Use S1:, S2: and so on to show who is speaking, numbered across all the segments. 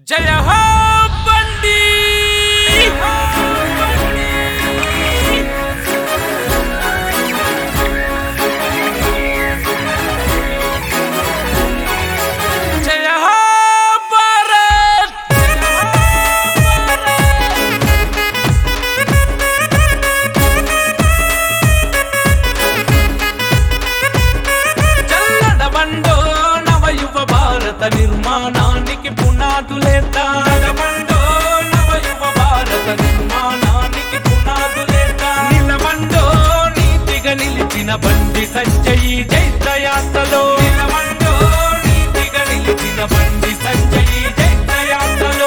S1: జయ హో బండి జయ హో భారత్ చల్లడ బండో నవయువ భారత నిర్మాణానికి పునాదులేద్దా బండో నవయువ భారత నిర్మాణానికి పునాదులేద్దా నిలబండో నీతిగా నిలిచిన బండి సంజయి జైత్రయాత్రలో నిలబండో నీతిగా నిలిచిన బండి సంజయి జైత్రయాత్రలో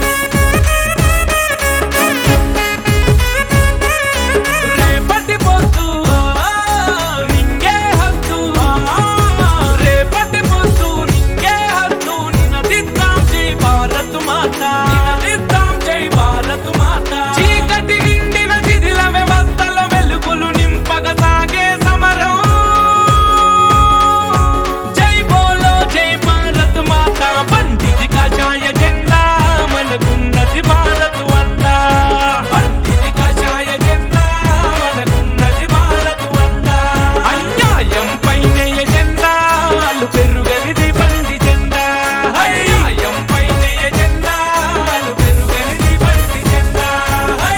S1: రేపటి పొద్దు నింగే హద్దు రేపటి పొద్దు నింగే హద్దు నినదిద్దాం జై భారత్ మాత నినదిద్దాం జై భారత్ మాత చీకటి నిండిన శిథిల వ్యవస్థలో వెలుగులు నింపగ సాగే సమరం జై బోలో జై భారత్ మాత బండిది కాషాయ జెండా మనకున్నది భారత్ వందా బండిది కాషాయ జెండా మనకున్నది భారత్ వందా అన్యాయం పైన ఎజెండా వాళ్ళు పెరుగనిది బండి జెండా అన్యాయం పైన ఎజెండా వాళ్ళు పెరుగనిది బండి జెండా హై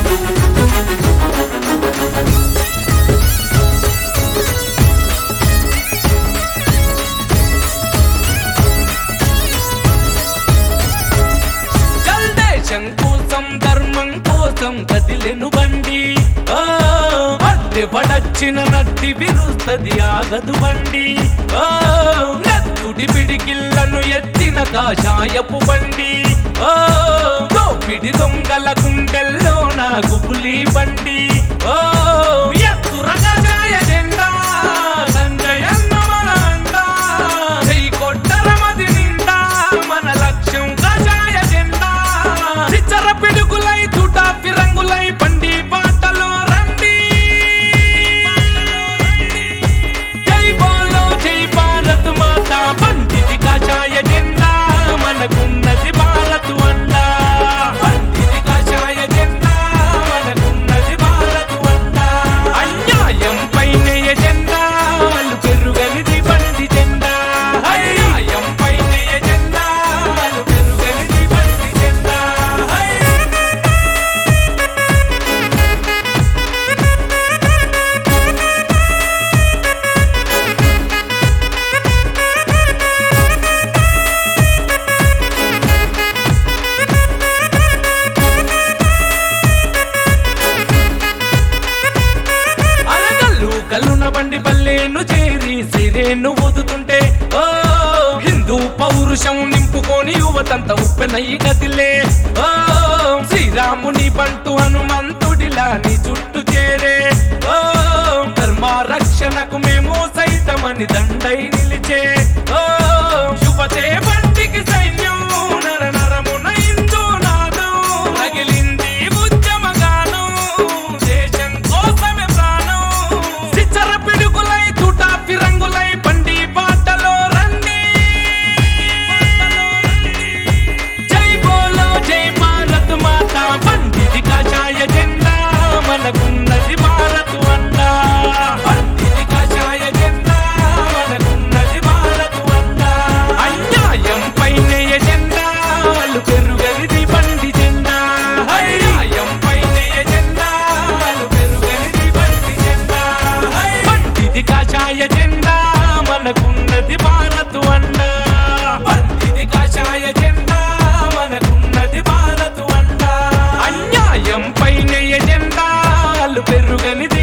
S1: చల్ దేశం కోసం ధర్మం కోసం కదిలెను బండి ఆ, అద్దె పడచ్చిన నట్టి విరుస్తది ఆగదు బండి ఆ, నత్తుడి పిడికిళ్ళను ఎత్తిన కాషాయపు బండి ఆ, దోపిడి దొంగల గుండెల్లో నా గుబులి బండి ఓ ఎత్తురగా జాయ జెండా సంజయన్న మన అండా జై కొట్టరమది నిండా మన లక్ష్యం కాషాయ జెండా చిచ్చర పిడుగులై తుట ఫిరంగులై బండి బాటలో రండి జై బోలో జై భారత్ మాత బండిది కాషాయ జెండా మనకున్నది భారత్ వండా బండిది కాషాయ జెండా మనకున్నది భారత్ వండా అన్యాయం పైన ఎజెండా వాళ్ళు పెరుగనిది బండి జెండా అన్యాయం పైన ఎజెండా వాళ్ళు పెరుగనిది బండి జెండా హై అలగల్లు కల్లున బండి పల్లెను చేరి సిరేను ఊదుతుంటే ఓ హిందూ పౌరుషం నింపుకొని యువతంత ఉప్పెనయ్యి కదిలే ఓ శ్రీరాముని బంటు హనుమంతుడిలా నీ చుట్టూ చేరే ఓ ధర్మ రక్షణకు మేము సైతమని దండై నిలిచే ఓ యువతే బండికి సైన్యం నర నరమున హిందూ నాదం రగిలింది ఉద్యమగానం దేశం కోసమే ప్రాణం సిచ్చర పిడుగులై తుట ఫిరంగులై బండి బాటలో రండి జై బోలో జై భారత్ మాత బండిది కాషాయ జెండా మనకున్నది భారత్ వండా బండిది కాషాయ జెండా మనకున్నది భారత్ వండా అన్యాయం పైన ఎజెండా వాళ్ళు పెరుగనిది బండి జెండా అన్యాయం పైన ఎజెండా వాళ్ళు పెరుగనిది బండి జెండా హై! బండిది కాషాయ జెండా మనకున్నది భారత్ వండా బండిది కాషాయ జెండా మనకున్నది భారత్ వండా అన్యాయం పైన ఎజెండా వాళ్ళు పెరుగనిది